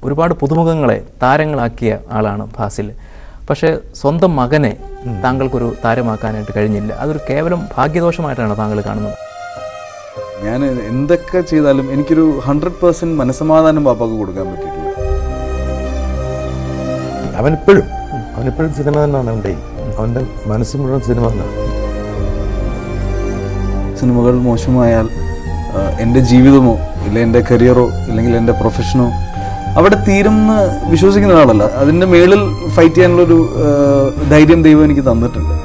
ഒരുപാട് പുതുമുഖങ്ങളെ താരങ്ങളാക്കിയ ആളാണ് ഫാസിൽ പക്ഷേ സ്വന്തം മകനെ താങ്കൾക്കൊരു താരമാക്കാനായിട്ട് കഴിഞ്ഞില്ല അതൊരു കേവലം ഭാഗ്യദോഷമായിട്ടാണ് താങ്കൾ കാണുന്നത് ഞാൻ എന്തൊക്കെ ചെയ്താലും എനിക്കൊരു ഹൺഡ്രഡ് പേഴ്സൻറ്റ് മനസ്സമാധാനം പാപ്പാക്ക് കൊടുക്കാൻ പറ്റിയിട്ടില്ല അവനിപ്പോഴും അവനിപ്പോഴും സിനിമ തന്നെയാണ് അവൻ്റെ അവൻ്റെ മനസ്സ് മുഴുവൻ സിനിമ തന്നെയാണ് സിനിമകൾ മോശമായാൽ ആ, എൻ്റെ ജീവിതമോ ഇല്ല എൻ്റെ കരിയറോ ഇല്ലെങ്കിൽ എൻ്റെ പ്രൊഫഷനോ അവിടെ തീരുമെന്ന് വിശ്വസിക്കുന്ന ഒരാളല്ല അതിൻ്റെ മേളിൽ ഫൈറ്റ് ചെയ്യാനുള്ളൊരു ആ, ധൈര്യം ദൈവം എനിക്ക് തന്നിട്ടുണ്ട്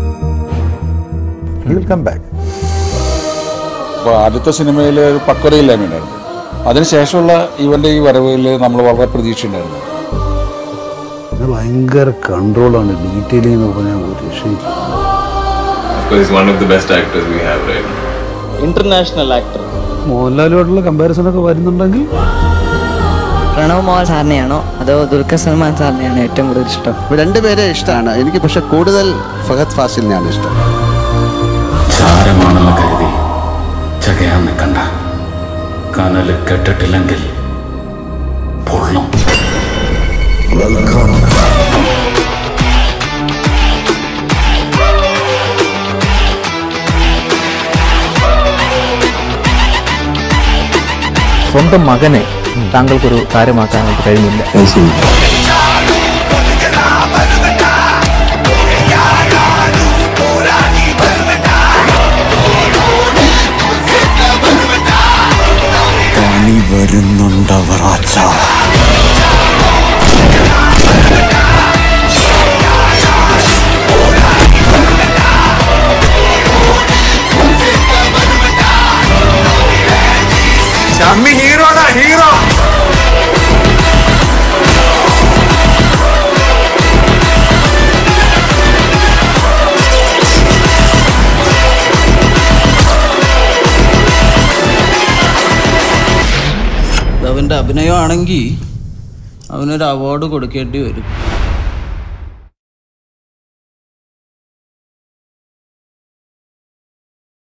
ഹി വിൽ കം ബാക്ക് അപ്പോൾ ആദ്യത്തെ സിനിമയിൽ ഒരു പക്വതയില്ലായ്മയുണ്ടായിരുന്നു അതിനുശേഷമുള്ള ഇവൻ്റെ ഈ വരവിൽ നമ്മൾ വളരെ പ്രതീക്ഷയുണ്ടായിരുന്നു ഇത് ഭയങ്കര കൺട്രോളാണ് ഡീറ്റെയിലിംഗ് എന്ന് പറഞ്ഞാൽ ഒരു രക്ഷയില്ല Of course, he's one of the best actors we have right now. International actor മോഹൻലാലുമായിട്ടുള്ള കമ്പാരിസൺ ഒക്കെ വരുന്നുണ്ടെങ്കിൽ പ്രണവ് മോഹൻ സാറിനെയാണോ അതോ ദുൽഖർ സൽമാൻ സാറിനെയാണോ ഏറ്റവും കൂടുതൽ ഇഷ്ടം രണ്ടുപേരെ ഇഷ്ടമാണ് എനിക്ക് പക്ഷെ കൂടുതൽ ഫഹദ് ഫാസിലിനെയാണ് ഇഷ്ടം ചാരമാണെന്ന് കരുതി ചകയാൻ നിൽക്കണ്ട കനല് കെട്ടിട്ടില്ലെങ്കിൽ പൊള്ളും സ്വന്തം മകനെ താങ്കൾക്കൊരു താരമാക്കാനായിട്ട് കഴിഞ്ഞില്ല പണി വരുന്നുണ്ടവർ അവൻ്റെ അഭിനയമാണെങ്കിൽ അവനൊരു അവാർഡ് കൊടുക്കേണ്ടി വരും